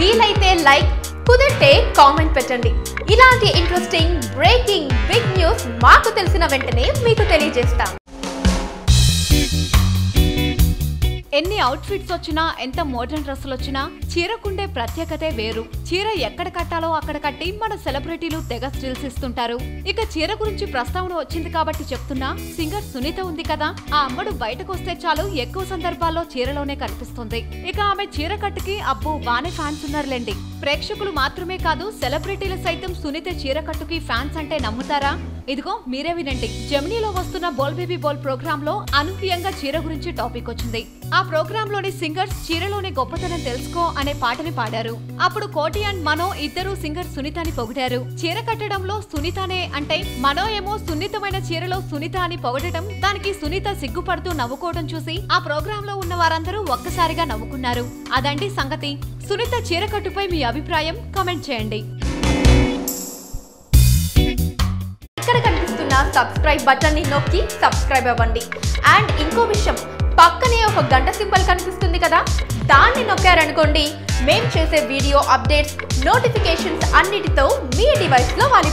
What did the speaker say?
వీలైతే లైక్ కుదిరితే కామెంట్ పెట్టండి ఇలాంటి ఇంట్రెస్టింగ్ బ్రేకింగ్ బిగ్ న్యూస్ మాకు తెలిసిన వెంటనే మీకు తెలియజేస్తాం ఎన్ని అవుట్ఫిట్స్ వచ్చినా ఎంత మోడర్న్ డ్రెస్సులు వచ్చినా చీరకుండే ప్రత్యేకతే వేరు చీర ఎక్కడ కట్టాలో అక్కడ కట్టి మన సెలబ్రిటీలు తెగ స్టిల్స్ ఇస్తుంటారు ఇక చీర గురించి ప్రస్తావన వచ్చింది కాబట్టి చెప్తున్నా సింగర్ సునీత ఉంది కదా ఆ అమ్మడు బయటకు వస్తే చాలు ఎక్కువ సందర్భాల్లో చీరలోనే కనిపిస్తుంది ఇక ఆమె చీర కట్టుకి అబ్బో బానే ఫ్యాన్స్ ఉన్నారులేండి ప్రేక్షకులు మాత్రమే కాదు సెలబ్రిటీలు సైతం సునీత చీర కట్టుకి ఫ్యాన్స్ అంటే నమ్ముతారా ఇదిగో మీరే వినండి జమినీలో వస్తున్న బోల్ బేబీ బోల్ ప్రోగ్రామ్ లో అనూహ్యంగా చీర గురించి టాపిక్ వచ్చింది ఆ ప్రోగ్రామ్ లోని సింగర్స్ చీరలోని గొప్పతనం తెలుసుకో అనే పాటని పాడారు అప్పుడు కోటి అండ్ మనో ఇద్దరు సింగర్ సునీతని పొగిడారు చీర కట్టడంలో సునీతనే అంటే మనో ఏమో సున్నితమైన చీరలో సునీత అని పొగడటం దానికి సునీత సిగ్గుపడుతూ నవ్వుకోవడం చూసి ఆ ప్రోగ్రామ్ లో ఉన్న వారందరూ ఒక్కసారిగా నవ్వుకున్నారు అదండి సంగతి సునీత చీర కట్టుపై మీ అభిప్రాయం కామెంట్ చేయండి ఇక్కడ కనిపిస్తున్న సబ్స్క్రైబ్ బటన్ ని నొక్కి సబ్స్క్రైబ్ అవ్వండి అండ్ ఇంకో విషయం పక్కనే ఒక గంట సింబల్ కనిపిస్తుంది కదా దాన్ని నొక్కారనుకోండి మేం చేసే వీడియో అప్డేట్స్ నోటిఫికేషన్స్ అన్నిటితో మీ డివైస్ లో వాలి